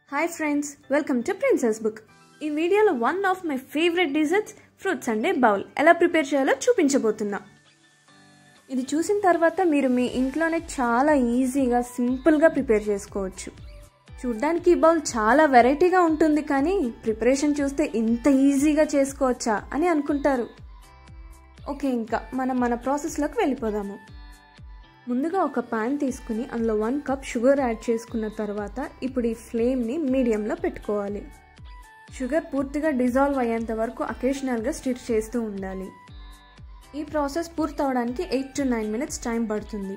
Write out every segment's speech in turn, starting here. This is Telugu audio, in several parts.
hi friends welcome to princess book ఈ వీడియోలో one of my favourite desserts fruits అండే బౌల్ ఎలా ప్రిపేర్ చేయాలో చూపించబోతున్నా ఇది చూసిన తర్వాత మీరు మీ ఇంట్లోనే చాలా ఈజీగా సింపుల్గా ప్రిపేర్ చేసుకోవచ్చు చూడ్డానికి ఈ బౌల్ చాలా వెరైటీగా ఉంటుంది కానీ ప్రిపరేషన్ చూస్తే ఇంత ఈజీగా చేసుకోవచ్చా అని అనుకుంటారు ఓకే ఇంకా మనం మన ప్రాసెస్లోకి వెళ్ళిపోదాము ముందుగా ఒక పాన్ తీసుకుని అందులో వన్ కప్ షుగర్ యాడ్ చేసుకున్న తర్వాత ఇప్పుడు ఈ ఫ్లేమ్ని మీడియంలో పెట్టుకోవాలి షుగర్ పూర్తిగా డిజాల్వ్ అయ్యేంత వరకు అకేషనల్గా స్టిర్ చేస్తూ ఉండాలి ఈ ప్రాసెస్ పూర్తి అవడానికి eight to nine minutes time పడుతుంది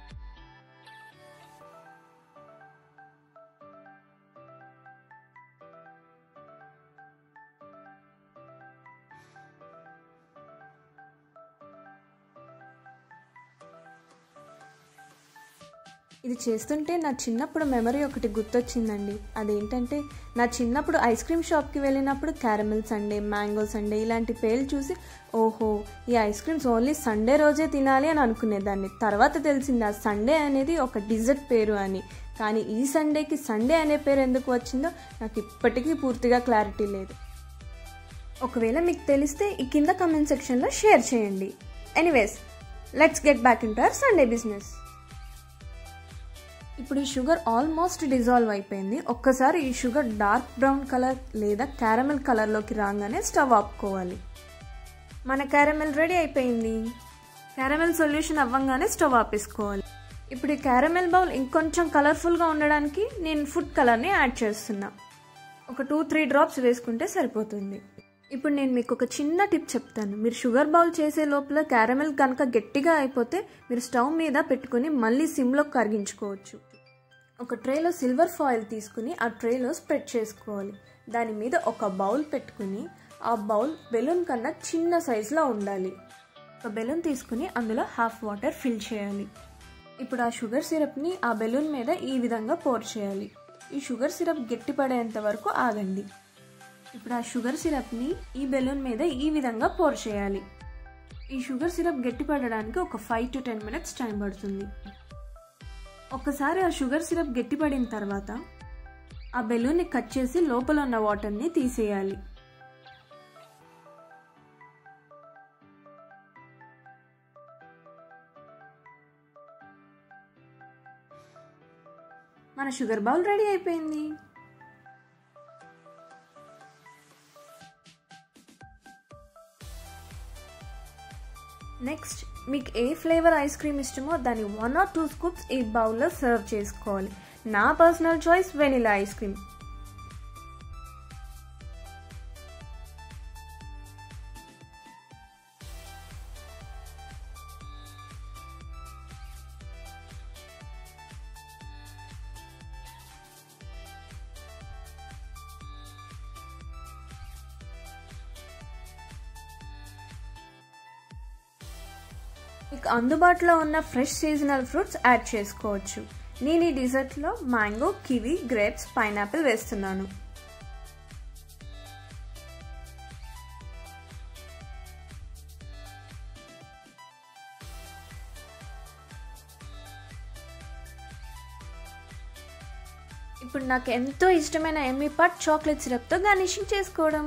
ఇది చేస్తుంటే నా చిన్నప్పుడు మెమరీ ఒకటి గుర్తొచ్చిందండి అదేంటంటే నా చిన్నప్పుడు ఐస్ క్రీమ్ షాప్కి వెళ్ళినప్పుడు క్యారమిల్ సండే మ్యాంగో సండే ఇలాంటి పేర్లు చూసి ఓహో ఈ ఐస్ క్రీమ్స్ ఓన్లీ సండే రోజే తినాలి అని అనుకునేదాన్ని తర్వాత తెలిసింది ఆ సండే అనేది ఒక డిజర్ట్ పేరు అని కానీ ఈ సండేకి సండే అనే పేరు ఎందుకు వచ్చిందో నాకు ఇప్పటికీ పూర్తిగా క్లారిటీ లేదు ఒకవేళ మీకు తెలిస్తే ఈ కింద కమెంట్ సెక్షన్లో షేర్ చేయండి anyways let's get back into our Sunday business ఇప్పుడు ఈ షుగర్ ఆల్మోస్ట్ డిజాల్వ్ అయిపోయింది ఒక్కసారి ఈ షుగర్ డార్క్ బ్రౌన్ కలర్ లేదా క్యారమెల్ కలర్లోకి రాగానే స్టవ్ ఆపుకోవాలి మన క్యారమెల్ రెడీ అయిపోయింది క్యారమెల్ సొల్యూషన్ అవ్వంగానే స్టవ్ ఆపేసుకోవాలి ఇప్పుడు ఈ క్యారమెల్ బౌల్ ఇంకొంచెం కలర్ఫుల్గా ఉండడానికి నేను ఫుడ్ కలర్ని యాడ్ చేస్తున్నా ఒక టూ త్రీ డ్రాప్స్ వేసుకుంటే సరిపోతుంది ఇప్పుడు నేను మీకు ఒక చిన్న టిప్ చెప్తాను మీరు షుగర్ బౌల్ చేసే లోపల క్యారమెల్ కనుక గట్టిగా అయిపోతే మీరు స్టవ్ మీద పెట్టుకుని మళ్ళీ సిమ్లో కరిగించుకోవచ్చు ఒక ట్రేలో సిల్వర్ ఫాయిల్ తీసుకుని ఆ ట్రేలో స్ప్రెడ్ చేసుకోవాలి దాని మీద ఒక బౌల్ పెట్టుకుని ఆ బౌల్ బెలూన్ కన్నా చిన్న సైజులో ఉండాలి ఒక బెలూన్ తీసుకుని అందులో హాఫ్ వాటర్ ఫిల్ చేయాలి ఇప్పుడు ఆ షుగర్ సిరప్ని ఆ బెలూన్ మీద ఈ విధంగా పోర్ చేయాలి ఈ షుగర్ సిరప్ గట్టిపడేంత వరకు ఆగండి ఇప్పుడు ఆ షుగర్ సిరప్ని ఈ బెలూన్ మీద ఈ విధంగా పోర్ చేయాలి ఈ షుగర్ సిరప్ గట్టిపడడానికి ఒక five to ten minutes time పడుతుంది ఒక్కసారి ఆ షుగర్ సిరప్ గట్టిపడిన తర్వాత ఆ బెలూన్ని కట్ చేసి లోపల ఉన్న వాటర్ని తీసేయాలి మన షుగర్ బౌల్ రెడీ అయిపోయింది నెక్స్ట్ మీకు ఏ ఫ్లేవర్ ఐస్ క్రీమ్ ఇష్టమో దాని వన్ ఆర్ టూ స్కూప్స్ ఈ బౌల్లో సర్వ్ చేసుకోవాలి నా personal choice vanilla ice cream మీకు అందుబాటులో ఉన్న ఫ్రెష్ సీజనల్ ఫ్రూట్స్ యాడ్ చేసుకోవచ్చు నేను ఈ డిజర్ట్లో మ్యాంగో కివి గ్రేప్స్ పైనాపిల్ వేస్తున్నాను ఇప్పుడు నాకు ఎంతో ఇష్టమైన ఎమ్మీ పాట్ చాక్లెట్ సిరప్తో గార్నిషింగ్ చేసుకోవడం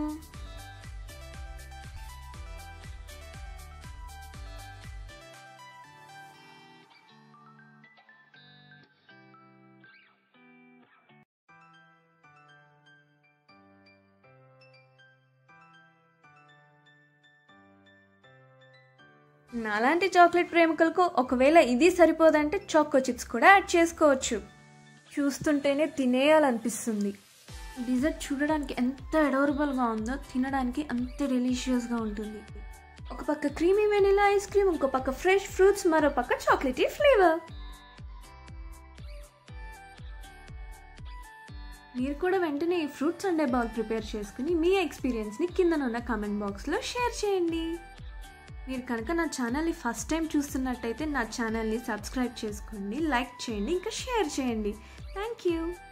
నాలాంటి చాక్లెట్ ప్రేమికులకు ఒకవేళ ఇది సరిపోదంటే చాకో చిప్స్ కూడా యాడ్ చేసుకోవచ్చు చూస్తుంటేనే తినేయాలనిపిస్తుంది డిజర్ట్ చూడడానికి ఎంత అడోరబుల్గా ఉందో తినడానికి అంత డెలిషియస్గా ఉంటుంది ఒక పక్క క్రీమీ వెనిలా ఐస్ క్రీమ్ ఇంకో పక్క ఫ్రెష్ ఫ్రూట్స్ మరో పక్క చాక్లెటీ ఫ్లేవర్ మీరు కూడా వెంటనే ఈ ఫ్రూట్స్ అండే బౌల్ ప్రిపేర్ చేసుకుని మీ ఎక్స్పీరియన్స్ని కిందనున్న కామెంట్ బాక్స్లో షేర్ చేయండి మీరు కనుక నా ఛానల్ని ఫస్ట్ టైం చూస్తున్నట్టయితే నా ఛానల్ని సబ్స్క్రైబ్ చేసుకోండి లైక్ చేయండి ఇంకా షేర్ చేయండి థ్యాంక్ యూ